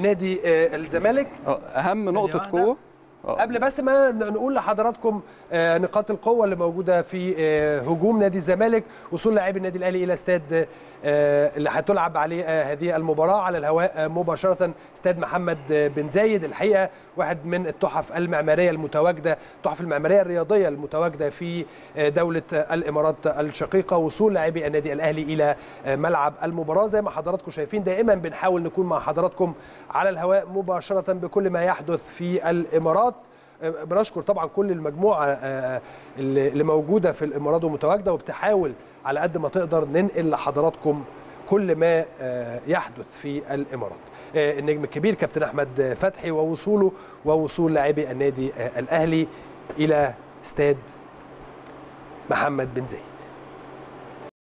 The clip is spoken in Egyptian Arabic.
نادي آه، الزمالك آه، اهم نقطه واحدة. قوه آه، قبل بس ما نقول لحضراتكم آه، نقاط القوه اللي موجوده في آه، هجوم نادي الزمالك وصول لاعبي النادي الاهلي الى استاد آه، اللي هتلعب عليه آه، هذه المباراه على الهواء آه، مباشره استاد محمد آه، بن زايد الحقيقه واحد من التحف المعماريه المتواجده التحف المعماريه الرياضيه المتواجده في آه، دوله آه، الامارات الشقيقه وصول لاعبي النادي الاهلي الى آه، ملعب المباراه زي ما حضراتكم شايفين دائما بنحاول نكون مع حضراتكم على الهواء مباشره بكل ما يحدث في الامارات بنشكر طبعا كل المجموعه آه، اللي اللي موجوده في الامارات ومتواجده وبتحاول على قد ما تقدر ننقل لحضراتكم كل ما آه، يحدث في الامارات آه، النجم الكبير كابتن احمد فتحي ووصوله ووصول لاعبي النادي آه، الاهلي الى استاد محمد بن زايد